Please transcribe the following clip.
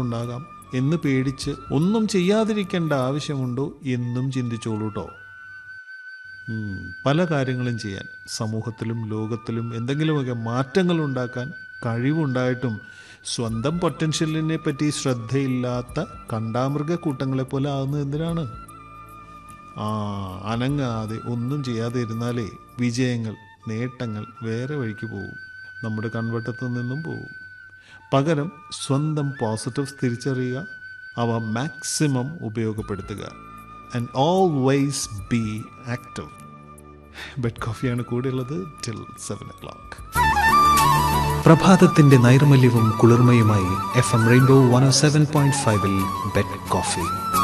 ഉണ്ടാകാം എന്ന് പേടിച്ച് ഒന്നും ചെയ്യാതിരിക്കേണ്ട ആവശ്യമുണ്ടോ എന്നും ചിന്തിച്ചോളൂ കേട്ടോ ഉം, പല കാര്യങ്ങളും ചെയ്യാൻ സമൂഹത്തിലും ലോകത്തിലും എന്തെങ്കിലുമൊക്കെ മാറ്റങ്ങൾ ഉണ്ടാക്കാൻ കഴിവുണ്ടായിട്ടും സ്വന്തം പൊട്ടൻഷ്യലിനെ പറ്റി ശ്രദ്ധയില്ലാത്ത കണ്ടാമൃഗ കൂട്ടങ്ങളെ പോലെ ആകുന്നത് എന്തിനാണ് ആ അനങ്ങാതെ ഒന്നും ചെയ്യാതെ ഇരുന്നാലേ വിജയങ്ങൾ നേട്ടങ്ങൾ വേറെ വഴിക്ക് പോകും നമ്മുടെ കൺവട്ടത്തു നിന്നും പോകും പകരം സ്വന്തം പോസിറ്റീവ്സ് തിരിച്ചറിയുക അവ മാക്സിമം ഉപയോഗപ്പെടുത്തുക and always be active bed കോഫിയാണ് കൂടെയുള്ളത് ടിൽ സെവൻ ഒ ക്ലോക്ക് പ്രഭാതത്തിന്റെ നൈർമല്യവും കുളിർമയുമായി F M rainbow one seven point ഫൈവിൽ ബെഡ് കോഫി